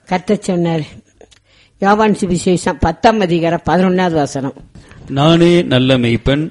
கத்த சொன்னார் யோவான் சுவிசேஷம் பத்தாம் அதிகாரம் பதினொன்னாவது வசனம் நானே நல்ல மெய்ப்பன்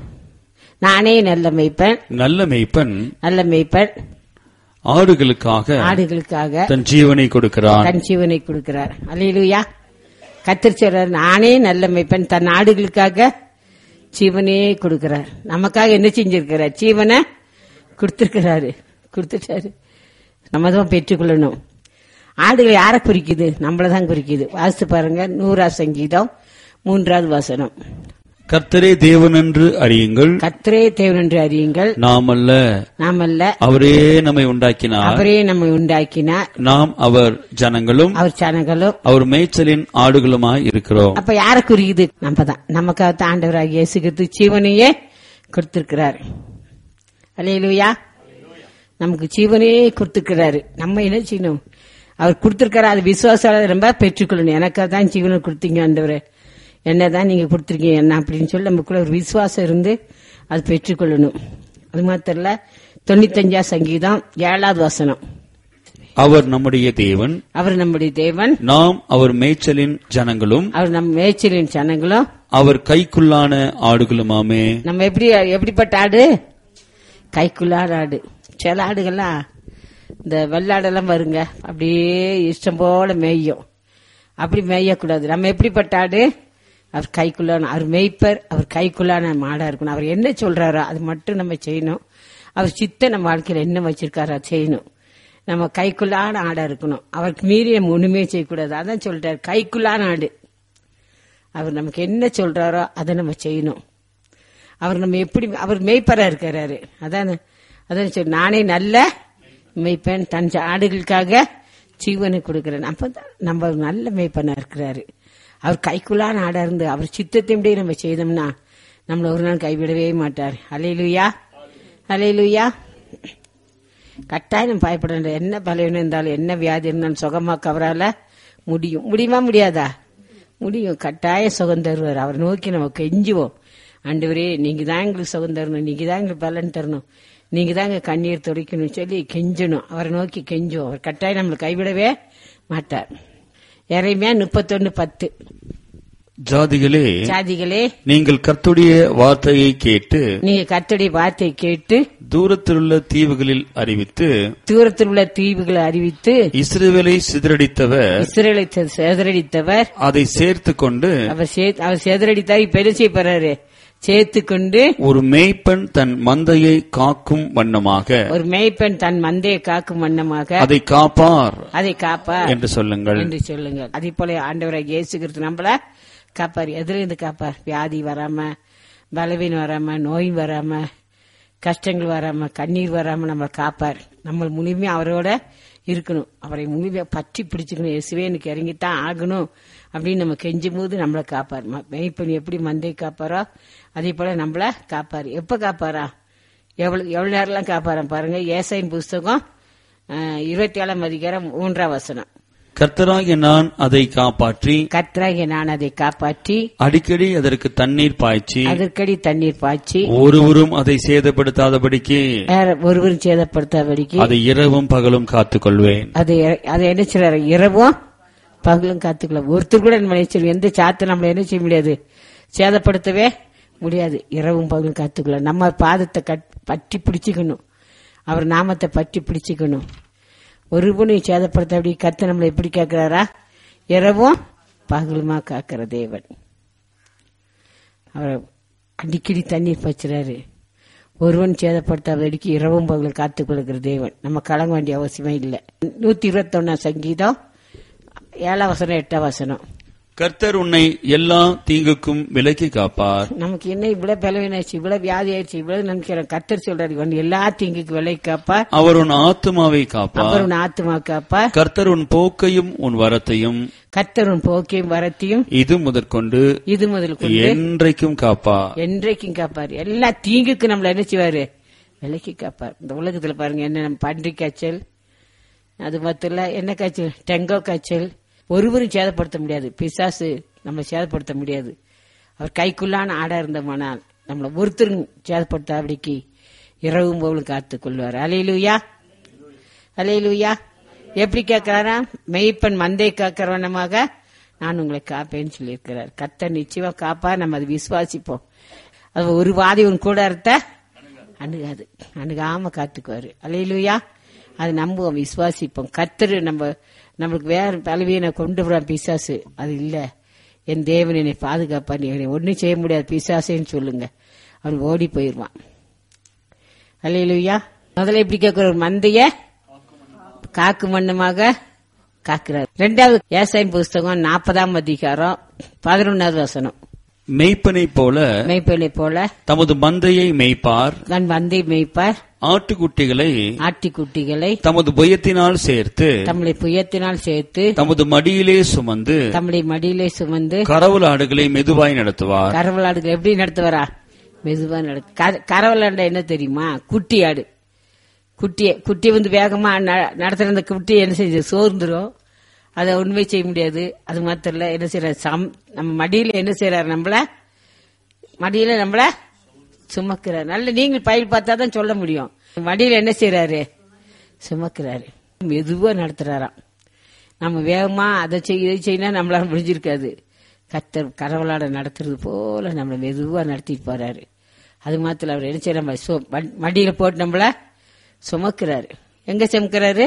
நானே நல்ல மேய்ப்பன் நல்ல மெய்ப்பன் நல்ல மேய்ப்பன் ஆடுகளுக்காக ஆடுகளுக்காக தன் ஜீவனை கொடுக்கிறான் தன் ஜீவனை கொடுக்கிறார் அல்லேலூயா கத்தர் சொல்றார் நானே நல்ல மேய்ப்பன் தன் ஆடுகளுக்காக ஜீவனே கொடுக்கிறார் நமக்காக என்ன செஞ்சிருக்கிறார் ஜீவனை கொடுத்திருக்கிறாரு கொடுத்துட்டாரு நம்ம தான் பெற்றுக்கொள்ளணும் ஆடுகள் யாரை குறிக்குது நம்மள தான் குறிக்குது வாசித்து பாருங்க நூறா சங்கீதம் மூன்றாவது வசனம் கர்த்தரே தேவன் என்று அறியுங்கள் கத்தரே தேவன் என்று அறியுங்கள் நாமல்ல நாமல்ல அவரே நம்மை உண்டாக்கினார் அவரே நம்மை உண்டாக்கினார் நாம் அவர் ஜனங்களும் அவர் சனங்களும் அவர் மேய்ச்சலின் ஆடுகளுமாய் இருக்கிறோம் அப்ப யார குறிக்குது நம்ம தான் நமக்காக தான் ஆண்டவராக இயேசுகிறது ஜீவனையே கொடுத்திருக்கிறார் அல்லேலூயா நமக்கு ஜீவனையே கொடுத்திருக்கிறாரு நம்ம என்ன செய்யணும் அவர் கொடுத்திருக்காரு அது விசுவாசால ரொம்ப பெற்றுக்கொள்ளணும் எனக்காக தான் ஜீவனை கொடுத்தீங்க ஆண்டவரே என்னதான் நீங்க கொடுத்துருக்கீங்க என்ன அப்படின்னு சொல்லி நமக்குள்ள ஒரு விசுவாசம் இருந்து அது பெற்றுக்கொள்ளணும் அது மாத்திரம் இல்ல தொண்ணூத்தஞ்சா சங்கீதம் ஏழாவது வசனம் அவர் நம்முடைய தேவன் அவர் நம்முடைய தேவன் நாம் அவர் மேய்ச்சலின் ஜனங்களும் அவர் நம் மேய்ச்சலின் சனங்களும் அவர் கைக்குள்ளான ஆடுகளுமாமே நம்ம எப்படி எப்படிப்பட்ட ஆடு கைக்குள்ளாட ஆடு சில ஆடுகள்லாம் இந்த வெள்ளாடெல்லாம் வருங்க அப்படியே இஷ்டம் போல மேயும் அப்படி மேயக்கூடாது நம்ம எப்படிப்பட்ட ஆடு அவர் கைக்குள்ளான அவர் மேய்ப்பர் அவர் கைக்குள்ளான மாடா இருக்கணும் அவர் என்ன சொல்றாரோ அது மட்டும் நம்ம செய்யணும் அவர் சித்த நம்ம வாழ்க்கையில என்ன வச்சிருக்காரோ அதை செய்யணும் நம்ம கைக்குள்ளான ஆடா இருக்கணும் அவருக்கு மீறி நம்ம ஒண்ணுமே செய்யக்கூடாது அதான் சொல்றாரு கைக்குள்ளான ஆடு அவர் நமக்கு என்ன சொல்றாரோ அதை நம்ம செய்யணும் அவர் நம்ம எப்படி அவர் மேய்ப்பரா இருக்கிறாரு அதான் அதான் சொல்லி நானே நல்ல மேய்ப்பன் தன் ஆடுகளுக்காக ஜீவனை கொடுக்கிறேன் அப்பதான் நம்ம ஒரு நல்ல மேய்ப்பனா இருக்கிறாரு அவர் கைக்குள்ளான ஆடா இருந்து அவர் சித்தத்தின்படி நம்ம செய்தோம்னா நம்மள ஒரு நாள் கைவிடவே மாட்டார் அலையிலுயா அலையிலுயா கட்டாயம் பயப்பட வேண்டாம். என்ன பலவீனம் இருந்தாலும் என்ன வியாதி இருந்தாலும் சுகமாக்க அவரால முடியும் முடியுமா முடியாதா முடியும் கட்டாய சுகம் தருவார் அவர் நோக்கி நம்ம கெஞ்சுவோம் ஆண்டவரே நீங்க தான் எங்களுக்கு சுகம் தரணும் நீங்க தான் எங்களுக்கு பலன் தரணும் நீங்க தான் எங்க கண்ணீர் துடைக்கணும் சொல்லி கெஞ்சணும் அவரை நோக்கி கெஞ்சுவோம் அவர் கட்டாயம் நம்மளை கைவிடவே மாட்டார் இறைமையா முப்பத்தொன்னு பத்து ஜாதிகளே சாதிகளே நீங்கள் கர்த்துடைய வார்த்தையை கேட்டு நீங்க கர்த்தருடைய வார்த்தையை கேட்டு தூரத்திலுள்ள தீவுகளில் அறிவித்து தூரத்தில் உள்ள தீவுகளை அறிவித்து இஸ்ரவேலை சிதறடித்தவர் இஸ்ரேலை சேதரடித்தவர் அதை சேர்த்து கொண்டு அவர் சே- அவர் சேதரடித்தார் இப்ப என்ன செய்ய போறாரு சேர்த்து கொண்டு ஒரு மேய்ப்பன் தன் மந்தையை காக்கும் வண்ணமாக ஒரு மேய்ப்பன் தன் மந்தையை காக்கும் வண்ணமாக அதை காப்பார் அதை காப்பா என்று சொல்லுங்கள் என்று சொல்லுங்கள் அதே போல ஆண்டவராக இயேசுகிறது நம்மள காப்பார் எதுல இருந்து காப்பார் வியாதி வராம பலவீனம் வராம நோய் வராம கஷ்டங்கள் வராம கண்ணீர் வராம நம்மளை காப்பார் நம்ம முழுமையா அவரோட இருக்கணும் அவரை முழுமையா பற்றி பிடிச்சுக்கணும் இயேசுவே எனக்கு இறங்கித்தான் ஆகணும் அப்படின்னு நம்ம கெஞ்சும் போது நம்மளை காப்பார் ம- மேய்ப்பன் எப்படி மந்தை காப்பாரோ அதே போல நம்மள காப்பார் எப்ப காப்பாரா எவ்வளவு எவ்வளவு நேரம்லாம் காப்பாராம் பாருங்க ஏசாயின் புஸ்தகம் அஹ், இருபத்தி ஏழாம் அதிகாரம் மூன்றாம் வசனம் கர்த்தராகிய நான் அதை காப்பாற்றி கர்த்தராகிய நான் அதை காப்பாற்றி அடிக்கடி அதற்கு தண்ணீர் பாய்ச்சி அதற்கடி தண்ணீர் பாய்ச்சி ஒருவரும் அதை சேதப்படுத்தாதபடிக்கு வேற ஒருவரும் சேதப்படுத்தாதபடிக்கு அதை இரவும் பகலும் காத்துக்கொள்வேன் அதை அதை என்ன செய்யறாரு இரவும் பகலும் காத்துக்கலாம் ஒருத்தர் கூட நம்ம நினைச்சிருக்கோம் எந்த சாத்தை நம்மள என்ன செய்ய முடியாது சேதப்படுத்தவே முடியாது இரவும் பகலும் காத்துக்கலாம் நம்ம பாதத்தை கட் பற்றி பிடிச்சுக்கணும் அவர் நாமத்தை பற்றி பிடிச்சுக்கணும் ஒருவனையும் சேதப்படுத்த அப்படி கத்து நம்மளை எப்படி கேட்கிறாரா இரவும் பகலுமா காக்கிற தேவன் அவர் அடிக்கடி தண்ணீர் பச்சுறாரு ஒருவன் சேதப்படுத்தாதடிக்கு இரவும் பகலும் காத்துக் கொள்கிற தேவன் நம்ம கலங்க வேண்டிய அவசியமே இல்லை நூத்தி இருபத்தொன்னாம் சங்கீதம் ஏழாம் வசனம் எட்டாம் வசனம் கர்த்தர் உன்னை எல்லா தீங்குக்கும் விலக்கி காப்பார் நமக்கு என்ன இவ்வளவு பலவீனாச்சு இவ்வளவு வியாதி ஆயிடுச்சு இவ்வளவு நினைக்கிறோம் கத்தர் சொல்றாரு இவன் எல்லா தீங்குக்கு விலை காப்பார் அவர் உன் ஆத்துமாவை காப்பார் அவர் உன் ஆத்துமா காப்பார் கர்த்தர் உன் போக்கையும் உன் வரத்தையும் கத்தர் உன் போக்கையும் வரத்தையும் இது முதற்கொண்டு இது முதல் கொண்டு என்றைக்கும் காப்பார் என்றைக்கும் காப்பார் எல்லா தீங்குக்கு நம்மள என்ன செய்வாரு விலைக்கு காப்பார் இந்த உலகத்துல பாருங்க என்ன நம்ம பன்றி காய்ச்சல் அது மட்டும் இல்ல என்ன காய்ச்சல் டெங்கோ காய்ச்சல் ஒருவரும் சேதப்படுத்த முடியாது பிசாசு நம்மளை சேதப்படுத்த முடியாது அவர் கைக்குள்ளான ஆடா இருந்தோமானால் நம்மளை ஒருத்தரும் சேதப்படுத்தாபடிக்கு இரவும் போலும் காத்துக் கொள்வார் அலையிலுயா அலையிலுயா எப்படி கேட்கிறாரா மெய்ப்பன் மந்தை காக்கிறவனமாக நான் உங்களை காப்பேன்னு சொல்லியிருக்கிறார் கர்த்தர் நிச்சயமா காப்பா நம்ம அதை விசுவாசிப்போம் அது ஒரு வாதி உன் கூட இருத்த அணுகாது அணுகாம காத்துக்குவாரு அலையிலுயா அது நம்புவோம் விசுவாசிப்போம் கர்த்தர் நம்ம நம்மளுக்கு வேற பலவீனை கொண்டு வர பிசாசு அது இல்ல என் தேவன் என்னை பாதுகாப்பா நீ என்னை ஒண்ணும் செய்ய முடியாது பிசாசேன்னு சொல்லுங்க அவன் ஓடி போயிருவான் அல்லையிலுயா முதல்ல எப்படி கேட்கிற ஒரு மந்தைய காக்கு மண்ணமாக காக்கிறார் ரெண்டாவது ஏசாயம் புஸ்தகம் நாற்பதாம் அதிகாரம் பதினொன்னாவது வசனம் மெய்ப்பனைப் போல மெய்ப்பெண்ணை போல தமது மந்தையை மேய்ப்பார் தன் மந்தை மேய்ப்பார் ஆட்டுக்குட்டிகளை ஆட்டிக்குட்டிகளை தமது புயத்தினால் சேர்த்து தம்முடைய புயத்தினால் சேர்த்து தமது மடியிலே சுமந்து தம்முடைய மடியிலே சுமந்து கரவல் ஆடுகளை மெதுவாய் நடத்துவார் கரவலாடுகள் எப்படி நடத்துவாரா மெதுவா நடத்து கரவலாண்ட என்ன தெரியுமா குட்டி ஆடு குட்டிய குட்டி வந்து வேகமா ந- நடத்துற அந்த குட்டி என்ன செஞ்சு சோர்ந்துரும் அதை உண்மை செய்ய முடியாது அது மாத்திரம் இல்ல என்ன செய்யற சம் நம்ம மடியில என்ன செய்யறாரு நம்மள மடியில நம்மள சுமக்கிறார் நல்ல நீங்கள் பயில் பார்த்தா தான் சொல்ல முடியும் மடியில என்ன செய்யறாரு சுமக்கிறாரு மெதுவா நடத்துறாராம் நம்ம வேகமா அதை செய்ய இதை செய்யினா நம்மளால முடிஞ்சிருக்காது கத்தர் கரவலாட நடத்துறது போல நம்மளை மெதுவா நடத்திட்டு போறாரு அது மாத்திரம் அவர் என்ன செய்ய நம்ம சு- ம- மடியில போட்டு நம்மள சுமக்கிறாரு எங்க சுமக்கிறாரு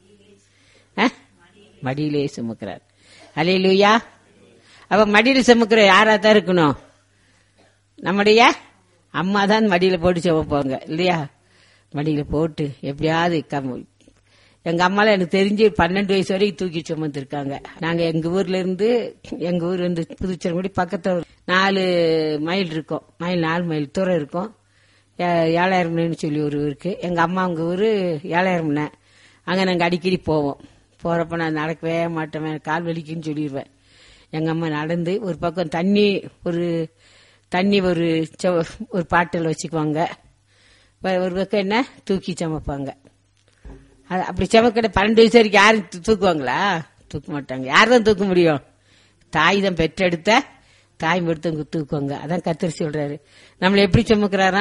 ஆ? மடியிலே சுமக்கிறார் அலையிலுயா அப்ப மடியில சுமக்கிற யாரா தான் இருக்கணும் நம்முடைய அம்மா தான் மடியில போட்டு சுமப்பாங்க இல்லையா மடியில போட்டு எப்படியாவது கம்- எங்க அம்மால எனக்கு தெரிஞ்சு பன்னெண்டு வயசு வரைக்கும் தூக்கி சுமந்துருக்காங்க நாங்க எங்க ஊர்ல இருந்து எங்க ஊர் வந்து புதுச்சேரி பக்கத்துல ஒரு நாலு மைல் இருக்கும் மைல் நாலு மைல் தூரம் இருக்கும் ஏ- ஏழாயிரம்னு சொல்லி ஒரு ஊருக்கு எங்க அம்மா அவங்க ஊரு ஏழாயிரம்னு அங்க நாங்க அடிக்கடி போவோம் போறப்ப நான் நடக்கவே மாட்டேன் எனக்கு கால் வலிக்குன்னு சொல்லிடுவேன் எங்க அம்மா நடந்து ஒரு பக்கம் தண்ணி ஒரு தண்ணி ஒரு செவ- ஒரு பாட்டில் வச்சுக்குவாங்க வ- ஒரு பக்கம் என்ன தூக்கி சமைப்பாங்க அது அப்படி சமைக்கிற பன்னெண்டு வயசு வரைக்கும் யாரும் தூ- தூக்குவாங்களா தூக்க மாட்டாங்க யார் தான் தூக்க முடியும் தாய் தான் பெற்றெடுத்த தாய் மட்டும் தூக்குவாங்க அதான் கத்திரி சொல்றாரு நம்மளை எப்படி சுமக்கிறாரா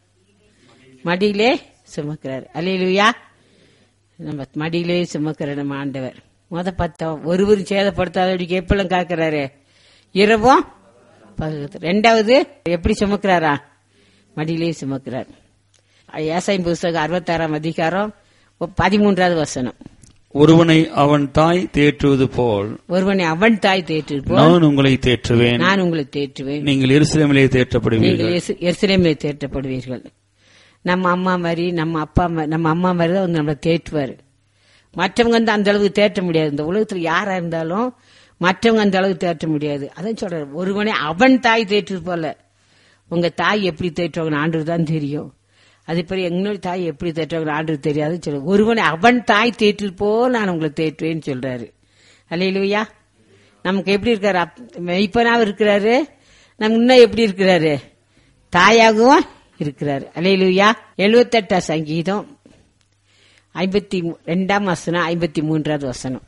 மடியிலே சுமக்கிறாரு அல்லையிலுயா நம்ம மடியிலே சுமக்கிற நம்ம ஆண்டவர் முத பத்தம் ஒருவரும் சேதப்படுத்தாதபடிக்கு எப்பெல்லாம் காக்கிறாரு இரவும் பகலும். ரெண்டாவது எப்படி சுமக்கிறாரா மடியிலே சுமக்கிறார் ஏசாயின் புஸ்தகம் அறுபத்தாறாம் அதிகாரம் பதிமூன்றாவது வசனம் ஒருவனை அவன் தாய் தேற்றுவது போல் ஒருவனை அவன் தாய் தேற்றிருப்போம் நான் உங்களை தேற்றுவேன் நான் உங்களை தேற்றுவேன் நீங்கள் எருசலேமிலே தேற்றப்படுவீர்கள் நீங்கள் எசு- எருசலேமிலே தேற்றப்படுவீர்கள் நம்ம அம்மா மாதிரி நம்ம அப்பா மா- நம்ம அம்மா மாதிரி தான் வந்து நம்மளை தேற்றுவாரு மற்றவங்க வந்து அந்த அளவுக்கு தேற்ற முடியாது இந்த உலகத்துல யாரா இருந்தாலும் மற்றவங்க அந்த அளவுக்கு தேற்ற முடியாது அதான் சொல்றாரு ஒருவனே அவன் தாய் தேற்று போல உங்க தாய் எப்படி தேற்றுவாங்க ஆண்டு தான் தெரியும் அதே மாதிரி எங்களோட தாய் எப்படி தேற்றுவாங்க ஆண்டு தெரியாது சொல்ல ஒருவனை அவன் தாய் தேற்று போல் நான் உங்களை தேற்றுவேன்னு சொல்றாரு அல்லையிலுயா நமக்கு எப்படி இருக்காரு அப்- மெய்ப்பனாவும் இருக்கிறாரு நம்ம இன்னும் எப்படி இருக்கிறாரு தாயாகவும் இருக்கிறாரு அலையிலுயா எழுபத்தெட்டாம் சங்கீதம் ஐம்பத்தி மூ- ரெண்டாம் வசனம் ஐம்பத்தி மூன்றாவது வசனம்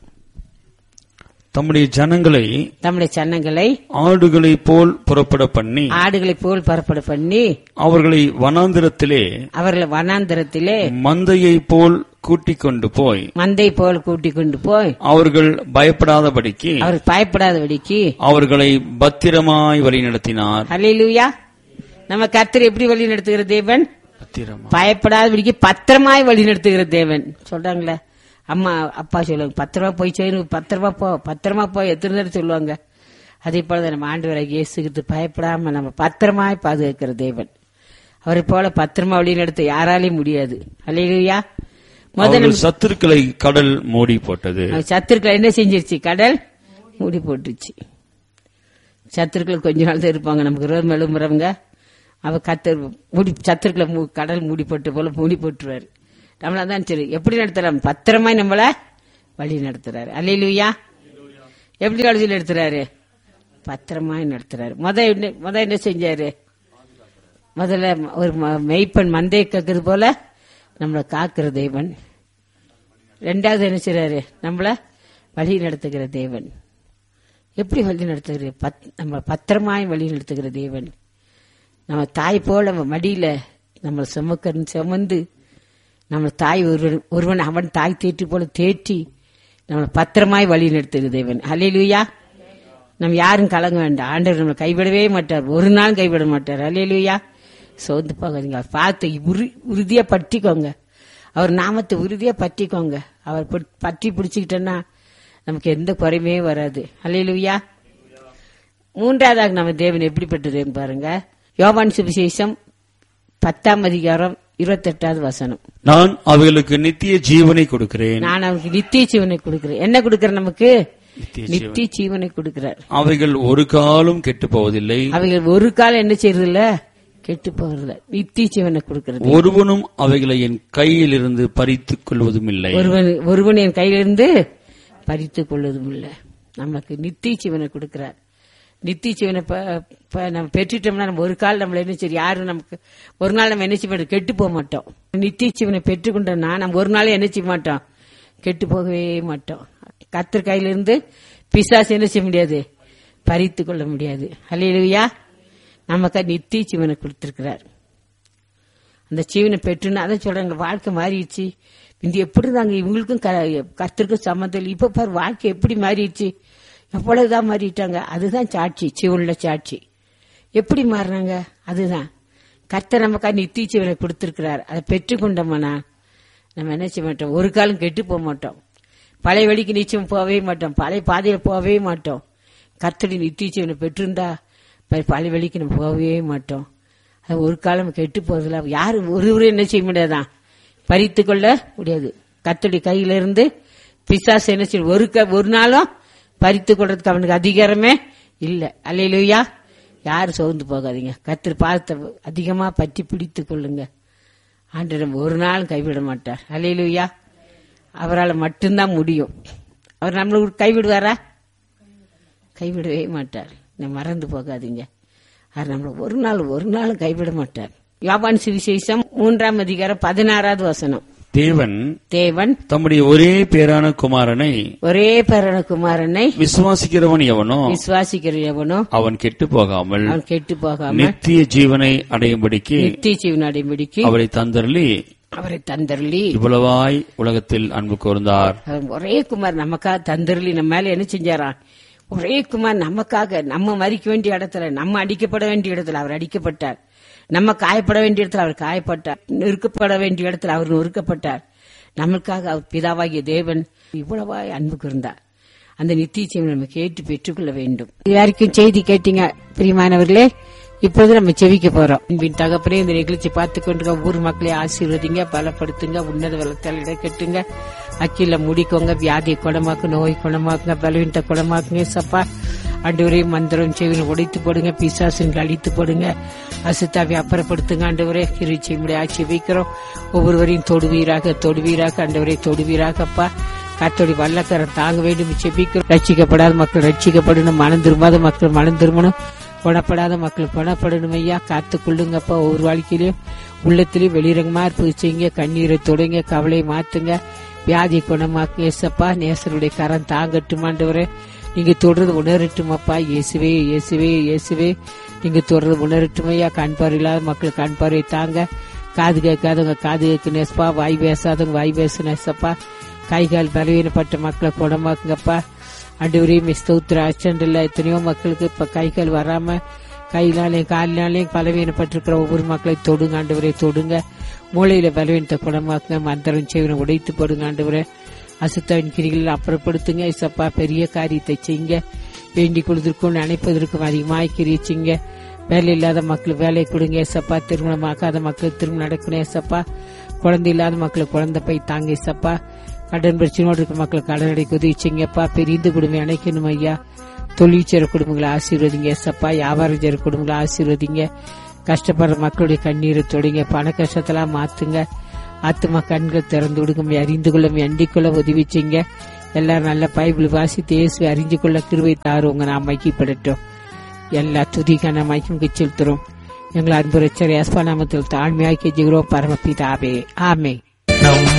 தம்முடைய ஜனங்களை நம்முடைய சன்னங்களை ஆடுகளைப் போல் புறப்பட பண்ணி ஆடுகளைப் போல் பரப்பட பண்ணி அவர்களை வனாந்திரத்திலே அவர்களை வனாந்தரத்திலே மந்தையைப் போல் கூட்டிக் கொண்டு போய் மந்தை போல் கூட்டிக் கொண்டு போய் அவர்கள் பயப்படாதபடிக்கு அவர் பயப்படாதபடிக்கு அவர்களை பத்திரமாய் வழிநடத்தினார் அலையிலுயா நம்ம கர்த்தர் எப்படி வழி நடத்துகிற தேவன் பத்திரமா பயப்படாதபடிக்கு பத்திரமாய் வழி நடத்துகிற தேவன் சொல்றாங்களே அம்மா அப்பா சொல்லுவாங்க பத்திரமா போய் சேரும் பத்திரமா போ பத்திரமா போய் எத்தனை தடவை சொல்லுவாங்க அதே போல நம்ம ஆண்டு இயேசுகிறது பயப்படாம நம்ம பத்திரமாய் பாதுகாக்கிற தேவன் அவரை போல பத்திரமா வழி நடத்த யாராலையும் முடியாது அல்லையா முதல்ல அவர்கள் சத்துருக்களை கடல் மூடி போட்டது சத்துருக்களை என்ன செஞ்சிருச்சு கடல் மூடி போட்டுருச்சு சத்துருக்கள் கொஞ்ச நாள் தான் இருப்பாங்க நமக்கு ரோல் எழும்புறவங்க அவ கத்தர் மூடி சத்துருக்களை மூ- கடல் மூடி போட்டு போல மூடி போட்டுருவாரு நம்மளா தான் சரி எப்படி நடத்துறாரு பத்திரமாய் நம்மள வழி நடத்துறாரு அல்லையிலுயா எப்படி வழி நடத்துறாரு பத்திரமாய் நடத்துறாரு முத என்ன முத என்ன செஞ்சாரு முதல்ல ஒரு ம- மெய்ப்பன் மந்தையை காக்குறது போல நம்மளை காக்கிற தேவன் ரெண்டாவது என்ன செய்றாரு நம்மள வழி நடத்துகிற தேவன் எப்படி வழி நடத்துகிற பத் நம்ம பத்திரமாய் வழி நடத்துகிற தேவன் நம்ம தாய் போல நம்ம மடியில நம்ம சுமக்க சுமந்து நம்ம தாய் ஒருவன் ஒருவன் அவன் தாய் தேற்றி போல தேற்றி நம்மளை பத்திரமாய் வழி நடத்துகிற தேவன் ஹalleluya நம்ம யாரும் கலங்க வேண்டாம் ஆண்டவர் நம்மளை கைவிடவே மாட்டார் ஒரு நாள் கைவிட மாட்டார் ஹalleluya சோர்ந்து போகாதீங்க அவர் பார்த்து உறு உறுதியா பற்றிக்கோங்க அவர் நாமத்தை உறுதியா பற்றிக்கோங்க அவர் பட்- பற்றி பிடிச்சுக்கிட்டோன்னா நமக்கு எந்த குறையுமே வராது ஹalleluya மூன்றாவதாக நம்ம தேவன் எப்படிப்பட்டதுன்னு பாருங்க யோவான் சுவிசேஷம் பத்தாம் அதிகாரம் இருபத்தெட்டாவது வசனம் நான் அவைகளுக்கு நித்திய ஜீவனை கொடுக்கிறேன் நான் அவனுக்கு நித்திய ஜீவனை கொடுக்கிறேன் என்ன கொடுக்கிறேன் நமக்கு நித்திய நித்திய ஜீவனை கொடுக்கிறார் அவைகள் ஒரு காலும் கெட்டு போவதில்லை அவைகள் ஒரு காலம் என்ன செய்யறது இல்ல கெட்டு போறதில்ல நித்திய ஜீவனை கொடுக்கிறது ஒருவனும் அவைகளை என் கையிலிருந்து பறித்துக் கொள்வதும் இல்லை ஒருவன் ஒருவன் என் கையிலிருந்து பறித்துக் கொள்வதும் இல்ல நமக்கு நித்திய ஜீவனை கொடுக்கிறார் நித்திய ஜீவனை ப- ப- நம்ம பெற்றுட்டோம்னா நம்ம ஒரு கால் நம்மள என்ன சரி யாரும் நமக்கு ஒரு நாள் நம்ம என்ன செய்ய மாட்டோம் கெட்டு போக மாட்டோம் நித்திய ஜீவனை பெற்றுக்கொண்டோம்னா நம்ம ஒரு நாள் என்ன செய்ய மாட்டோம் கெட்டு போகவே மாட்டோம் கத்தர் கையிலிருந்து பிசாசு என்ன செய்ய முடியாது பறித்து கொள்ள முடியாது அல்லையா நமக்கு நித்திய ஜீவனை கொடுத்திருக்கிறார் அந்த ஜீவனை பெற்றுன்னு அதை சொல்றாங்க வாழ்க்கை மாறிடுச்சு இந்த எப்படி இருந்தாங்க இவங்களுக்கும் க- கர்த்தருக்கும் சம்மந்தம் இல்லை இப்ப பாரு வாழ்க்கை எப்படி மாறிடுச்சு எவ்வளவுதான் மாறிட்டாங்க அதுதான் சாட்சி சிவனுள்ள சாட்சி எப்படி மாறினாங்க அதுதான் கர்த்தர் நமக்கா நித்திய ஜீவனை கொடுத்திருக்கிறார் அதை பெற்றுக்கொண்டோம்னா நம்ம என்ன செய்ய மாட்டோம் ஒரு காலம் கெட்டு போக மாட்டோம் பழைய வழிக்கு நிச்சயம் போகவே மாட்டோம் பழைய பாதையில போகவே மாட்டோம் கர்த்தடி நித்திய ஜீவனை பெற்றிருந்தா ப- பழைய வழிக்கு நம்ம போகவே மாட்டோம் அது ஒரு காலம் கெட்டு போறதுல யாரும் ஒருவரும் என்ன செய்ய முடியாதான் பறித்து கொள்ள முடியாது கத்தடி கையில இருந்து பிசாசு என்ன செய்யும் ஒரு க- ஒரு நாளும் பறித்து கொள்றதுக்கு அவனுக்கு அதிகாரமே இல்ல அல்லையிலுயா யாரும் சோர்ந்து போகாதீங்க கத்திரி பாதத்தை அதிகமா பற்றி பிடித்து கொள்ளுங்க ஆண்டிடம் ஒரு நாள் கைவிட மாட்டார் அல்லையிலுயா அவரால் மட்டும்தான் முடியும் அவர் நம்மளுக்கு கைவிடுவாரா கைவிடவே மாட்டார் நீ மறந்து போகாதீங்க அவர் நம்மள ஒரு நாள் ஒரு நாளும் கைவிட மாட்டார் யோவான் சுவிசேஷம் மூன்றாம் அதிகாரம் பதினாறாவது வசனம் தேவன் தேவன் தம்முடைய ஒரே பேரான குமாரனை ஒரே பரண குமாரனை விசுவாசிக்கிறவன் எவனோ விசுவாசிக்கிற எவனோ அவன் கெட்டு போகாமல் அவன் கெட்டு போகாம நித்திய ஜீவனை அடையும்படிக்கு நித்திய ஜீவனடைபிடிக்கு அவரை தந்தருளி அவரை தந்தருளி இவ்வளவாய் உலகத்தில் அன்பு கூர்ந்தார் அவர் ஒரே குமார் நமக்காக தந்தருளி நம்ம மேல என்ன செஞ்சாராம் ஒரே குமார் நமக்காக நம்ம மறிக்க வேண்டிய இடத்துல நம்ம அடிக்கப்பட வேண்டிய இடத்துல அவர் அடிக்கப்பட்டார் நம்ம காயப்பட வேண்டிய இடத்துல அவர் காயப்பட்டார் நெருக்கப்பட வேண்டிய இடத்துல அவர் நொறுக்கப்பட்டார் நமக்காக அவர் பிதாவாகிய தேவன் இவ்வளவாய் அன்பு கூர்ந்தார் அந்த நித்திய ஜீவனை நம்ம கேட்டு பெற்றுக்கொள்ள வேண்டும் யாருக்கும் செய்தி கேட்டீங்க பிரியமானவர்களே இப்பொழுது நம்ம செவிக்க போறோம் அன்பின் தகப்பனே இந்த நிகழ்ச்சி பார்த்து கொண்டு ஊர் மக்களை ஆசீர்வதிங்க பலப்படுத்துங்க உன்னத வளத்தால் இடக்கட்டுங்க அக்கில முடிக்கோங்க வியாதியை குணமாக்கு நோய் குணமாக்குங்க பலவீனத்தை குணமாக்குங்க சப்பா ஆண்டவரே மந்திரம் செவினை உடைத்து போடுங்க பிசாசுங்க அழித்து போடுங்க அசுத்தாவை அப்புறப்படுத்துங்க ஆண்டவரே கிருச்சி முடி ஆட்சி வைக்கிறோம் ஒவ்வொருவரையும் தொடுவீராக தொடுவீராக ஆண்டவரே தொடுவீராகப்பா கத்தோடி வல்லக்கரம் தாங்க வேண்டும் செபிக்கிறோம் ரட்சிக்கப்படாத மக்கள் ரட்சிக்கப்படணும் மனம் திரும்பாத மக்கள் மனம் திரும்பணும் குணப்படாத மக்கள் குணப்படணும் ஐயா காத்து கொள்ளுங்கப்பா ஒவ்வொரு வாழ்க்கையிலும் உள்ளத்திலையும் வெளிரங்கமா இருப்பது செய்யுங்க கண்ணீரை தொடுங்க கவலையை மாத்துங்க வியாதி குணமாக்கு ஏசப்பா நேசருடைய கரம் தாங்கட்டுமாண்டவரே நீங்க தொடர்ந்து உணரட்டும் அப்பா இயேசுவே இயேசுவே இயேசுவே நீங்க தொடர்ந்து உணரட்டும் ஐயா கண் பார்வை இல்லாத மக்கள் கண் பார்வை தாங்க காது கேட்காதவங்க காது கேட்க நேசப்பா வாய் பேசாதவங்க வாய் பேச நேசப்பா கை கால் பலவீனப்பட்ட மக்களை குணமாக்குங்கப்பா அண்டுவரையும் ஸ்தோத்திர அச்சண்டில் எத்தனையோ மக்களுக்கு இப்ப கை கால் வராம கையினாலையும் காலினாலையும் பலவீனப்பட்டிருக்கிற ஒவ்வொரு மக்களை தொடுங்க ஆண்டவரை தொடுங்க மூளையில பலவீனத்தை குணமாக்குங்க மந்திரம் செய்வனை உடைத்து போடுங்க ஆண்டவரை அசுத்தவின் கிரிகளில் அப்புறப்படுத்துங்க இசப்பா பெரிய காரியத்தை செய்யுங்க வேண்டிக் கொள்வதற்கும் நினைப்பதற்கும் அதிகமாய் கிரியை செய்யுங்க வேலை இல்லாத மக்கள் வேலை கொடுங்க ஏசப்பா திருமணமாக்காத மக்கள் திருமணம் நடக்கணும் ஏசப்பா குழந்தை இல்லாத மக்களுக்கு குழந்தை போய் தாங்க ஏசப்பா கடன் பிரச்சனையோடு இருக்க மக்கள் கடன் அடைக்க உதவி செய்யுங்கப்பா பிரிந்து குடும்பம் அணைக்கணும் ஐயா தொழில் செய்கிற குடும்பங்களை ஆசீர்வதிங்க ஏசப்பா வியாபாரம் செய்கிற குடும்பங்களை ஆசீர்வதிங்க கஷ்டப்படுற மக்களுடைய கண்ணீரை தொடுங்க பண கஷ்டத்தெல்லாம் மாத்துங்க ஆத்துமா கண்கள் திறந்து விடுங்க அறிந்து கொள்ள அண்டிக் கொள்ள உதவி செய்யுங்க எல்லாரும் நல்ல பைபிள் வாசித்து இயேசுவை அறிஞ்சு கொள்ள கிருவை தாரு உங்க நாம் மைக்கப்படட்டும் எல்லா துதிக்கான மைக்கும் செலுத்துறோம் எங்களை அன்பு ரச்சர் நாமத்தில் தாழ்மையாக்கி ஜிகிறோம் பரமபிதாவே ஆமே